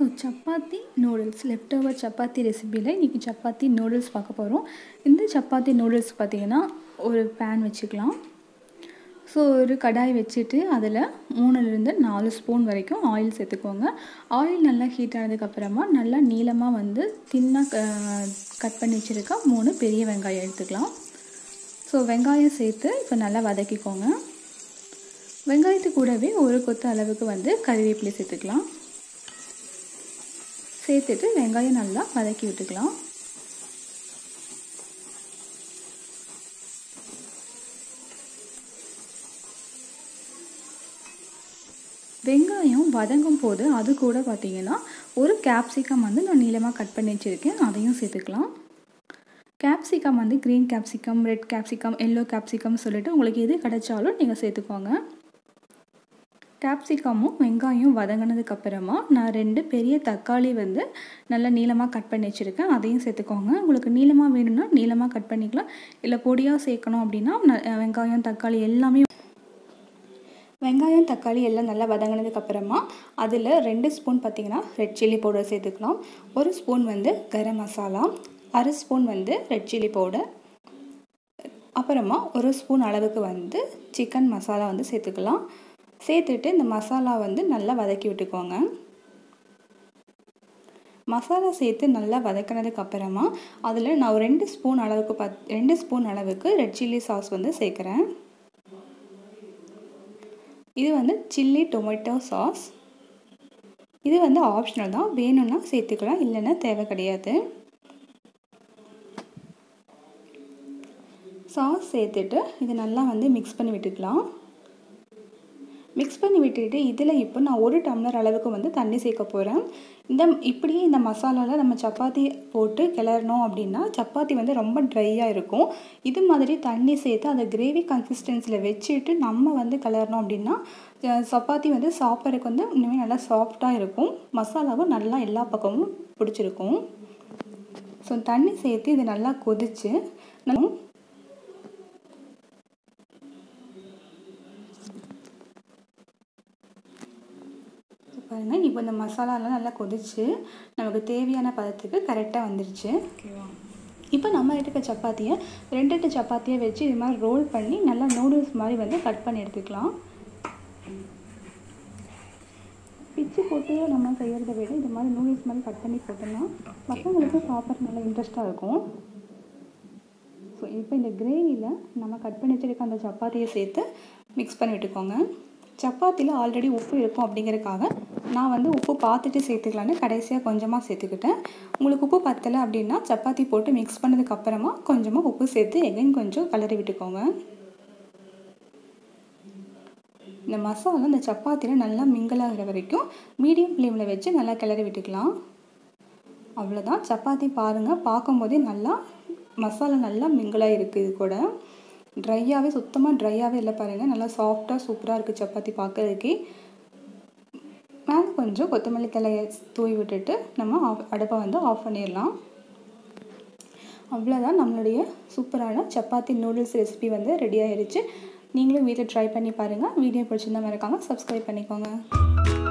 so chapati noodles left over chapati ரெசிபியில் இன்றைக்கி chapati noodles பார்க்க போகிறோம் இந்த சப்பாத்தி நூடுல்ஸ் பார்த்திங்கன்னா ஒரு பேன் வச்சுக்கலாம் ஸோ ஒரு கடாய் வச்சுட்டு அதில் மூணுலேருந்து நாலு ஸ்பூன் வரைக்கும் ஆயில் சேர்த்துக்கோங்க ஆயில் நல்லா ஹீட் ஆனதுக்கப்புறமா நல்லா நீளமாக வந்து தின்னாக கட் பண்ணி வச்சுருக்க மூணு பெரிய வெங்காயம் எடுத்துக்கலாம் ஸோ வெங்காயம் சேர்த்து இப்போ நல்லா வதக்கிக்கோங்க வெங்காயத்து கூடவே ஒரு கொத்து அளவுக்கு வந்து கறிவேப்பிலை சேர்த்துக்கலாம் சேர்த்துட்டு வெங்காயம் நல்லா வதக்கி விட்டுக்கலாம் வெங்காயம் வதங்கும் போது அது கூட பார்த்திங்கன்னா ஒரு கேப்சிகம் வந்து நான் நீளமாக கட் பண்ணி வச்சுருக்கேன் அதையும் சேர்த்துக்கலாம் கேப்சிகம் வந்து green capsicum red capsicum yellow capsicum சொல்லிட்டு உங்களுக்கு எது கிடைச்சாலும் நீங்கள் சேர்த்துக்கோங்க கேப்சிகமும் வெங்காயம் வதங்கினதுக்கப்புறமா நான் ரெண்டு பெரிய தக்காளி வந்து நல்லா நீளமாக கட் பண்ணி வச்சுருக்கேன் அதையும் சேர்த்துக்கோங்க உங்களுக்கு நீளமாக வேணும்னா நீளமாக கட் பண்ணிக்கலாம் இல்லை பொடியாக சேர்க்கணும் அப்படின்னா வெங்காயம் தக்காளி எல்லாமே வெங்காயம் தக்காளி எல்லாம் நல்லா வதங்கினதுக்கப்புறமா அதில் ரெண்டு ஸ்பூன் பார்த்திங்கன்னா ரெட் சில்லி பவுடர் சேர்த்துக்கலாம் ஒரு ஸ்பூன் வந்து கரம் மசாலா அரை ஸ்பூன் வந்து ரெட் சில்லி பவுடர் அப்புறமா ஒரு ஸ்பூன் அளவுக்கு வந்து சிக்கன் மசாலா வந்து சேர்த்துக்கலாம் சேர்த்துட்டு இந்த மசாலா வந்து நல்லா வதக்கி விட்டுக்கோங்க மசாலா சேர்த்து நல்லா வதக்கினதுக்கு அப்புறமா அதில் நான் ஒரு ரெண்டு ஸ்பூன் அளவுக்கு பத் ரெண்டு ஸ்பூன் அளவுக்கு ரெட் சில்லி சாஸ் வந்து சேர்க்குறேன் இது வந்து சில்லி டொமேட்டோ சாஸ் இது வந்து ஆப்ஷனல் தான் வேணும்னா சேர்த்துக்கலாம் இல்லைன்னா தேவை கிடையாது சாஸ் சேர்த்துட்டு இது நல்லா வந்து மிக்ஸ் பண்ணி விட்டுக்கலாம் மிக்ஸ் பண்ணி விட்டுட்டு இதில் இப்போ நான் ஒரு டம்ளர் அளவுக்கு வந்து தண்ணி சேர்க்க போகிறேன் இந்த இப்படியே இந்த மசாலாவில் நம்ம சப்பாத்தி போட்டு கிளறணும் அப்படின்னா சப்பாத்தி வந்து ரொம்ப ட்ரையாக இருக்கும் இது மாதிரி தண்ணி சேர்த்து அதை கிரேவி கன்சிஸ்டன்சியில் வச்சுட்டு நம்ம வந்து கிளறணும் அப்படின்னா சப்பாத்தி வந்து சாப்பிட்றதுக்கு வந்து இனிமேல் நல்லா சாஃப்டாக இருக்கும் மசாலாவும் நல்லா எல்லா பக்கமும் பிடிச்சிருக்கும் ஸோ தண்ணி சேர்த்து இது நல்லா கொதித்து நம்ம பாருங்கள் இப்போ இந்த மசாலாலாம் நல்லா கொதிச்சு நமக்கு தேவையான பதத்துக்கு கரெக்டாக வந்துருச்சு ஓகேவா இப்போ நம்ம எடுக்க சப்பாத்தியை ரெண்டு எட்டு சப்பாத்தியை வச்சு இது மாதிரி ரோல் பண்ணி நல்லா நூடுல்ஸ் மாதிரி வந்து கட் பண்ணி எடுத்துக்கலாம் பிச்சு போட்டு நம்ம செய்கிறத விட இது மாதிரி நூடுல்ஸ் மாதிரி கட் பண்ணி போட்டோம்னா பசங்களுக்கு சாப்பிட்றது நல்லா இன்ட்ரெஸ்ட்டாக இருக்கும் ஸோ இப்போ இந்த கிரேவியில் நம்ம கட் பண்ணி வச்சுருக்க அந்த சப்பாத்தியை சேர்த்து மிக்ஸ் பண்ணி விட்டுக்கோங்க சப்பாத்தியில் ஆல்ரெடி உப்பு இருக்கும் அப்படிங்கிறதுக்காக நான் வந்து உப்பு பார்த்துட்டு சேர்த்துக்கலான்னு கடைசியாக கொஞ்சமாக சேர்த்துக்கிட்டேன் உங்களுக்கு உப்பு பத்தலை அப்படின்னா சப்பாத்தி போட்டு மிக்ஸ் பண்ணதுக்கப்புறமா கொஞ்சமாக உப்பு சேர்த்து எகைன் கொஞ்சம் கலரி விட்டுக்கோங்க இந்த மசாலா இந்த சப்பாத்தியில் நல்லா மிங்கலாகிற வரைக்கும் மீடியம் ஃப்ளேமில் வச்சு நல்லா கிளறி விட்டுக்கலாம் அவ்வளோதான் சப்பாத்தி பாருங்கள் பார்க்கும்போதே நல்லா மசாலா நல்லா மிங்கலாக இருக்குது இது கூட ட்ரையாகவே சுத்தமாக ட்ரையாகவே இல்லை பாருங்கள் நல்லா சாஃப்டாக சூப்பராக இருக்குது சப்பாத்தி பார்க்கறதுக்கே மேலே கொஞ்சம் கொத்தமல்லி தலையை தூவி விட்டுட்டு நம்ம ஆஃப் அடுப்பை வந்து ஆஃப் பண்ணிடலாம் அவ்வளோதான் நம்மளுடைய சூப்பரான சப்பாத்தி நூடுல்ஸ் ரெசிபி வந்து ரெடி ஆயிடுச்சு நீங்களும் வீட்டில் ட்ரை பண்ணி பாருங்கள் வீடியோ பிடிச்சிருந்தா மறக்காமல் சப்ஸ்கிரைப் பண்ணிக்கோங்க